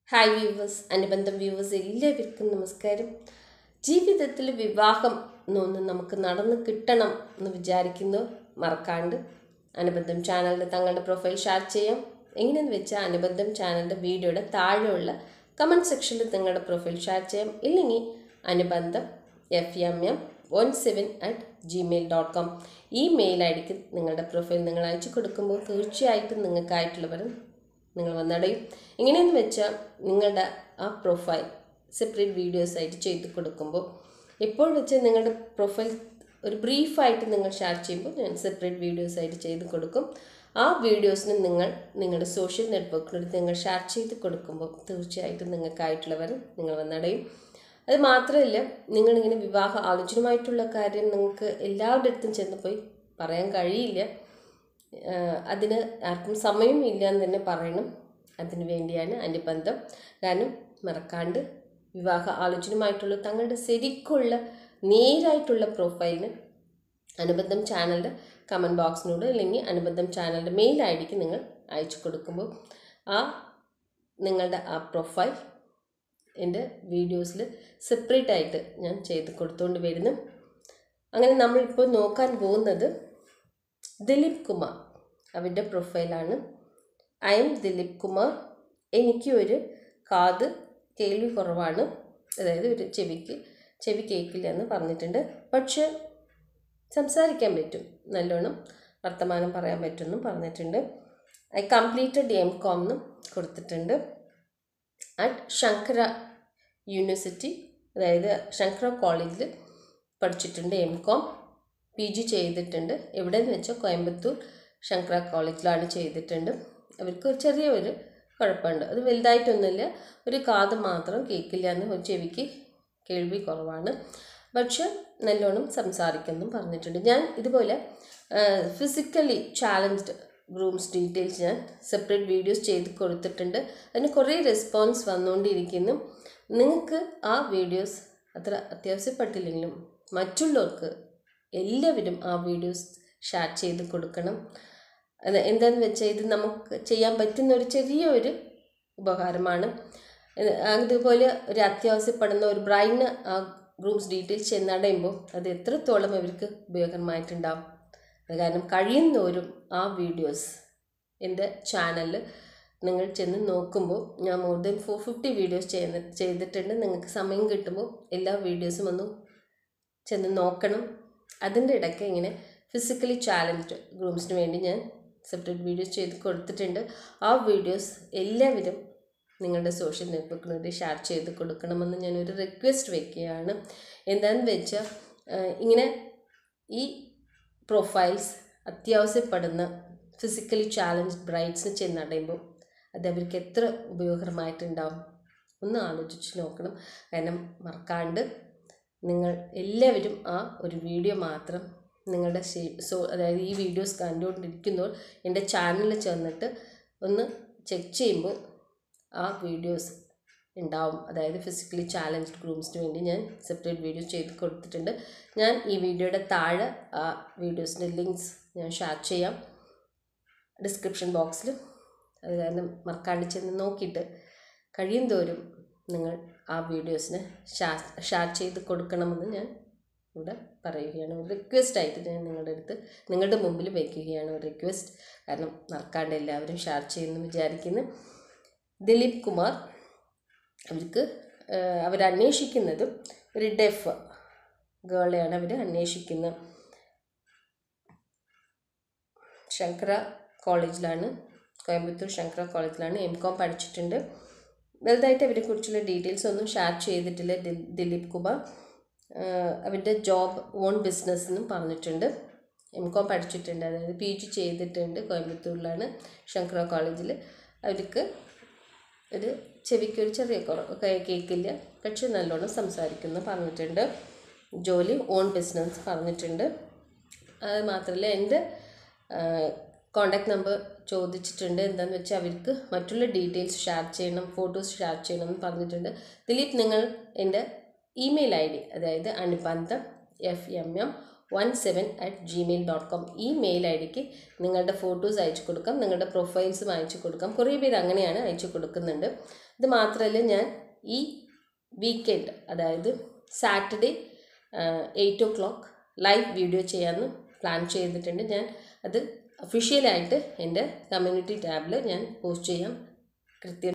hi viewers അനുബന്ധം viewers എല്ലാവർക്കും നമസ്കാരം ജീവിതത്തിൽ വിവാഹം എന്നൊന്ന് നമുക്ക് നടന്ന് കിട്ടണം എന്ന് വിചാരിക്കുന്നു മറക്കാണ്ട് അനുബന്ധം ചാനലിൽ തങ്ങളുടെ പ്രൊഫൈൽ ഷെയർ ചെയ്യാം എങ്ങനെയെന്ന് വെച്ചാൽ അനുബന്ധം ചാനലിൻ്റെ വീഡിയോയുടെ താഴെയുള്ള കമൻറ്റ് സെക്ഷനിൽ നിങ്ങളുടെ പ്രൊഫൈൽ ഷെയർ ചെയ്യാം ഇല്ലെങ്കിൽ അനുബന്ധം F M M one seven at Gmail dot com email I ഡിക്ക് നിങ്ങളുടെ പ്രൊഫൈൽ നിങ്ങൾ അയച്ചു കൊടുക്കുമ്പോൾ തീർച്ചയായിട്ടും നിങ്ങൾക്കായിട്ടുള്ളവരും നിങ്ങൾ വന്നടയും എങ്ങനെയെന്ന് വെച്ചാൽ നിങ്ങളുടെ ആ പ്രൊഫൈൽ സെപ്പറേറ്റ് വീഡിയോസ് ആയിട്ട് ചെയ്ത് കൊടുക്കുമ്പോൾ ഇപ്പോൾ വെച്ച് നിങ്ങളുടെ പ്രൊഫൈൽ ഒരു ബ്രീഫായിട്ട് നിങ്ങൾ ഷെയർ ചെയ്യുമ്പോൾ ഞാൻ സെപ്പറേറ്റ് വീഡിയോസ് ആയിട്ട് ചെയ്ത് കൊടുക്കും ആ വീഡിയോസിന് നിങ്ങൾ നിങ്ങളുടെ സോഷ്യൽ നെറ്റ്വർക്കിനോട് നിങ്ങൾ ഷെയർ ചെയ്ത് കൊടുക്കുമ്പോൾ തീർച്ചയായിട്ടും നിങ്ങൾക്കായിട്ടുള്ളവർ നിങ്ങൾ വന്നടയും അത് മാത്രമല്ല നിങ്ങളിങ്ങനെ വിവാഹ ആലോചനമായിട്ടുള്ള കാര്യം നിങ്ങൾക്ക് എല്ലാവരുടെ അടുത്തും ചെന്ന് പോയി പറയാൻ കഴിയില്ല ആഹ് അതിന് ആർക്കും സമയം ഇല്ല എന്ന് തന്നെ പറയണം അതിനു വേണ്ടിയാണ് അനുബന്ധം കാരണം മറക്കാണ്ട് വിവാഹ ആലോചനയുമായിട്ടുള്ള തങ്ങളുടെ ശരിക്കുള്ള നേരായിട്ടുള്ള പ്രൊഫൈലിന് അനുബന്ധം ചാനലിൻ്റെ കമൻറ്റ് ബോക്സിനോട് അല്ലെങ്കിൽ അനുബന്ധം ചാനലിൻ്റെ മെയിൽ ഐ ഡിക്ക് നിങ്ങൾ അയച്ചു കൊടുക്കുമ്പോൾ ആ നിങ്ങളുടെ ആ പ്രൊഫൈൽ എൻ്റെ വീഡിയോസിൽ സെപ്പറേറ്റ് ആയിട്ട് ഞാൻ ചെയ്ത് കൊടുത്തുകൊണ്ട് വരുന്നു അങ്ങനെ നമ്മളിപ്പോൾ നോക്കാൻ പോകുന്നത് ദിലീപ് കുമാർ അവൻ്റെ പ്രൊഫൈലാണ് ഐ എം ദിലീപ് കുമാർ എനിക്ക് ഒരു കാത് കേൾവി കുറവാണ് അതായത് ഒരു ചെവിക്ക് ചെവി കേൾക്കില്ല എന്ന് പറഞ്ഞിട്ടുണ്ട് പക്ഷെ സംസാരിക്കാൻ പറ്റും നല്ലോണം വർത്തമാനം പറയാൻ പറ്റുമെന്നും പറഞ്ഞിട്ടുണ്ട് ഐ കംപ്ലീറ്റഡ് എം കോം എന്നും കൊടുത്തിട്ടുണ്ട് അറ്റ് ശങ്കര യൂണിവേഴ്സിറ്റി അതായത് ശങ്കര കോളേജിൽ പഠിച്ചിട്ടുണ്ട് എം കോം പി ജി ചെയ്തിട്ടുണ്ട് എവിടെയെന്ന് വെച്ചാൽ കോയമ്പത്തൂർ ശങ്കര കോളേജിലാണ് ചെയ്തിട്ടുണ്ട് അവർക്ക് ഒരു ചെറിയ ഒരു കുഴപ്പമുണ്ട് അത് വലുതായിട്ടൊന്നുമില്ല ഒരു കാത് മാത്രം കേൾക്കില്ല എന്ന് ഒരു ചെവിക്ക് കേൾവി കുറവാണ് പക്ഷെ നല്ലോണം സംസാരിക്കുമെന്നും പറഞ്ഞിട്ടുണ്ട് ഞാൻ ഇതുപോലെ ഫിസിക്കലി ചാലഞ്ച്ഡ് ഗ്രൂംസ് ഡീറ്റെയിൽസ് ഞാൻ സെപ്പറേറ്റ് വീഡിയോസ് ചെയ്ത് കൊടുത്തിട്ടുണ്ട് അതിന് കുറേ റെസ്പോൺസ് വന്നുകൊണ്ടിരിക്കുന്നു നിങ്ങൾക്ക് ആ വീഡിയോസ് അത്ര അത്യാവശ്യപ്പെട്ടില്ലെങ്കിലും മറ്റുള്ളവർക്ക് എല്ലാവരും ആ വീഡിയോസ് ഷെയർ ചെയ്ത് കൊടുക്കണം അത് എന്താണെന്ന് വെച്ചാൽ ഇത് നമുക്ക് ചെയ്യാൻ പറ്റുന്ന ഒരു ചെറിയൊരു ഉപകാരമാണ് ഇത് അതുപോലെ ഒരു അത്യാവശ്യപ്പെടുന്ന ഒരു ബ്രൈന് ആ ഗ്രൂംസ് ഡീറ്റെയിൽസ് ചെന്നടയുമ്പോൾ അത് എത്രത്തോളം അവർക്ക് ഉപയോഗമായിട്ടുണ്ടാവും അത് കാരണം കഴിയുന്നവരും ആ വീഡിയോസ് എൻ്റെ ചാനലിൽ നിങ്ങൾ ചെന്ന് നോക്കുമ്പോൾ ഞാൻ more than four fifty videos ചെയ്യുന്ന ചെയ്തിട്ടുണ്ട് നിങ്ങൾക്ക് സമയം കിട്ടുമ്പോൾ എല്ലാ വീഡിയോസും ഒന്ന് ചെന്ന് നോക്കണം അതിൻ്റെ ഇടയ്ക്ക് ഇങ്ങനെ ഫിസിക്കലി ചാലഞ്ച്ഡ് ഗ്രൂംസിന് വേണ്ടി ഞാൻ സെപ്പറേറ്റ് വീഡിയോസ് ചെയ്ത് കൊടുത്തിട്ടുണ്ട് ആ വീഡിയോസ് എല്ലാവരും നിങ്ങളുടെ സോഷ്യൽ നെറ്റ്വർക്കിനോട് ഷെയർ ചെയ്ത് കൊടുക്കണമെന്ന് ഞാനൊരു റിക്വസ്റ്റ് വയ്ക്കുകയാണ് എന്താണെന്ന് വെച്ചാൽ ഇങ്ങനെ ഈ പ്രൊഫൈൽസ് അത്യാവശ്യപ്പെടുന്ന ഫിസിക്കലി ചാലഞ്ച് ബ്രൈറ്റ്സിന് ചെന്നടയുമ്പോൾ അത് അവർക്ക് എത്ര ഉപയോഗകരമായിട്ടുണ്ടാവും ഒന്ന് ആലോചിച്ച് നോക്കണം കാരണം മറക്കാണ്ട് നിങ്ങൾ എല്ലാവരും ആ ഒരു വീഡിയോ മാത്രം നിങ്ങളുടെ സോ അതായത് ഈ വീഡിയോസ് കണ്ടുകൊണ്ടിരിക്കുന്നവർ എൻ്റെ ചാനലിൽ ചെന്നിട്ട് ഒന്ന് ചെക്ക് ചെയ്യുമ്പോൾ ആ വീഡിയോസ് ഉണ്ടാവും അതായത് ഫിസിക്കലി ചാലഞ്ച്ഡ് ഗ്രൂംസിന് വേണ്ടി ഞാൻ സെപ്പറേറ്റ് വീഡിയോസ് ചെയ്ത് കൊടുത്തിട്ടുണ്ട് ഞാൻ ഈ വീഡിയോയുടെ താഴെ ആ വീഡിയോസിൻ്റെ ലിങ്ക്സ് ഞാൻ ഷെയർ ചെയ്യാം ഡിസ്ക്രിപ്ഷൻ ബോക്സിൽ അത് കാരണം മറക്കാണ്ട് ചെന്ന് നോക്കിയിട്ട് കഴിയുന്തോറും നിങ്ങൾ ആ വീഡിയോസിന് ഷെയർ ചെയ്ത് കൊടുക്കണമെന്ന് ഞാൻ ഇവിടെ പറയുകയാണ് ഒരു റിക്വസ്റ്റ് ആയിട്ട് ഞാൻ നിങ്ങളുടെ അടുത്ത് നിങ്ങളുടെ മുമ്പിൽ വയ്ക്കുകയാണ് ഒരു റിക്വസ്റ്റ് കാരണം മറക്കാണ്ട് എല്ലാവരും ഷെയർ ചെയ്യുമെന്ന് വിചാരിക്കുന്നു ദിലീപ് കുമാർ അവർക്ക് അവരന്വേഷിക്കുന്നതും ഒരു ഡെഫ് ഗേളെയാണ് അവർ അന്വേഷിക്കുന്നത് ശങ്കര കോളേജിലാണ് കോയമ്പത്തൂർ ശങ്കര കോളേജിലാണ് എം കോം പഠിച്ചിട്ടുണ്ട് വലുതായിട്ട് അവരെക്കുറിച്ചുള്ള ഡീറ്റെയിൽസ് ഒന്നും ഷെയർ ചെയ്തിട്ടില്ല ദിലീപ് കുമാർ അവൻ്റെ ജോബ് ഓൺ ബിസിനസ് എന്നും പറഞ്ഞിട്ടുണ്ട് എം കോം പഠിച്ചിട്ടുണ്ട് അതായത് പി ജി ചെയ്തിട്ടുണ്ട് കോയമ്പത്തൂരിലാണ് ശങ്കര കോളേജിൽ അവർക്ക് ഒരു ചെവിക്ക് ഒരു ചെറിയ കുറവ് കേൾക്കില്ല പക്ഷെ നല്ലോണം സംസാരിക്കുന്നു പറഞ്ഞിട്ടുണ്ട് ജോലി ഓൺ ബിസിനസ് പറഞ്ഞിട്ടുണ്ട് അത് മാത്രമല്ല എൻ്റെ കോണ്ടാക്ട് നമ്പർ ചോദിച്ചിട്ടുണ്ട് എന്താണെന്ന് വെച്ചാൽ അവർക്ക് മറ്റുള്ള ഡീറ്റെയിൽസ് ഷെയർ ചെയ്യണം ഫോട്ടോസ് ഷെയർ ചെയ്യണം എന്ന് പറഞ്ഞിട്ടുണ്ട് ദിലീപ് നിങ്ങൾ എൻ്റെ ഇമെയിൽ ഐ ഡി അതായത് അനുബന്ധം F M M one seven at Gmail dot com email I ഡിക്ക് നിങ്ങളുടെ ഫോട്ടോസ് അയച്ചു കൊടുക്കാം നിങ്ങളുടെ പ്രൊഫൈൽസും അയച്ചു കൊടുക്കാം കുറേ പേര് അങ്ങനെയാണ് അയച്ചു കൊടുക്കുന്നുണ്ട് ഇത് മാത്രമല്ല ഞാൻ ഈ വീക്കെൻഡ് അതായത് Saturday eight o'clock live video ചെയ്യാമെന്ന് പ്ലാൻ ചെയ്തിട്ടുണ്ട് ഞാൻ അത് ഒഫീഷ്യലായിട്ട് എൻ്റെ കമ്മ്യൂണിറ്റി ടാബിൽ ഞാൻ പോസ്റ്റ് ചെയ്യാം കൃത്യം